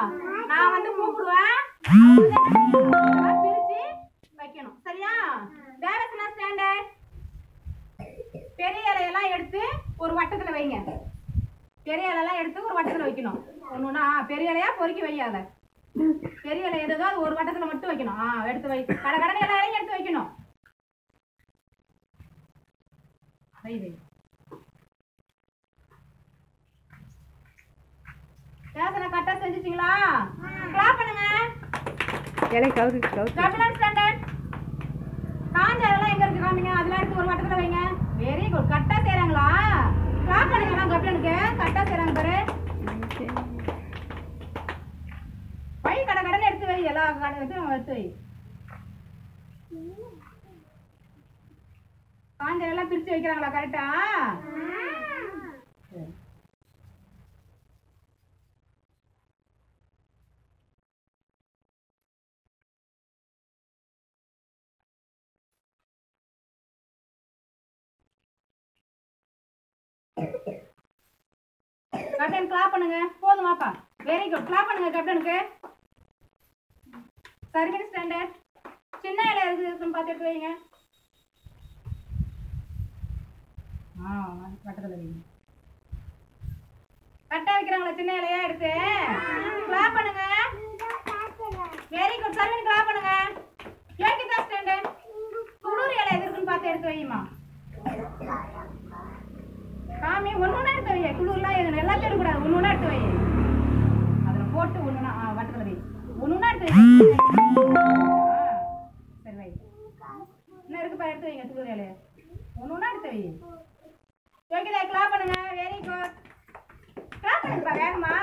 நான் வந்து கூப்பிடுவேன் இதெல்லாம் பிரிச்சு வைக்கணும் சரியா தேவசனா ஸ்டாண்டர்ட் பெரிய இலையெல்லாம் எடுத்து ஒரு வட்டத்துல வைங்க பெரிய இலையெல்லாம் எடுத்து ஒரு வட்டத்துல வைக்கணும் ஒண்ணுனா பெரிய இலையா பொறுக்கி வையாத பெரிய இலை எதோ அது ஒரு வட்டத்துல மட்டும் வைக்கணும் ஆ எடுத்து வை கடை கடனை எல்லா இலையும் எடுத்து வைக்கணும் வை வை தேசனை கரெக்டா செஞ்சுட்டீங்களா கிளாப் பண்ணுங்க இலை கவுரு கவுரு கபிலன் ஸ்டாண்டர்ட் காஞ்ச அதெல்லாம் எங்க இருக்கு காமிங்க அதெல்லாம் எடுத்து ஒரு வட்டத்துல வைங்க வெரி குட் கரெக்டா செய்றாங்களா கிளாப் பண்ணுங்க எல்லாம் கபிலனுக்கு கரெக்டா செய்றாங்க பாரு வை கடை கடனை எடுத்து வை எல்லா கடை எடுத்து எடுத்து வை காஞ்ச எல்லாம் பிரிச்சு வைக்கிறாங்களா கரெக்டா கேப்டன் கிளாப் பண்ணுங்க போதும் வாப்பா வெரி குட் கிளாப் பண்ணுங்க கேப்டனுக்கு சர்வீஸ் ஸ்டாண்டர்ட் சின்ன இலை எது இருக்குன்னு பார்த்து எடுத்து வைங்க ஆ வட்டத்தில் வைங்க கரெக்டாக வைக்கிறாங்களா சின்ன இலையா எடுத்து கிளாப் பண்ணுங்க வெரி குட் சர்வீன் கிளாப் பண்ணுங்க யோகிதா ஸ்டாண்டர்ட் குளூர் இலை எது இருக்குன்னு பார்த்து எடுத்து வையுமா சாமி ஒண்ணுனா எடுத்து வை குளிர்லாம் எது எல்லாத்தையும் எடுக்கக்கூடாது ஒண்ணுனா எடுத்து வை அதுல போட்டு ஒண்ணுனா ஆ வட்டத்துல வை ஒண்ணுனா எடுத்து வை ஆ, சரி வை இன்னும் இருக்கு பாரு எடுத்து வைங்க குளிர் இலைய ஒண்ணுனா எடுத்து வை யோகிதா கிளாப் பண்ணுங்க வெரி குட் கிளாப் பண்ணுங்கப்பா வேகமா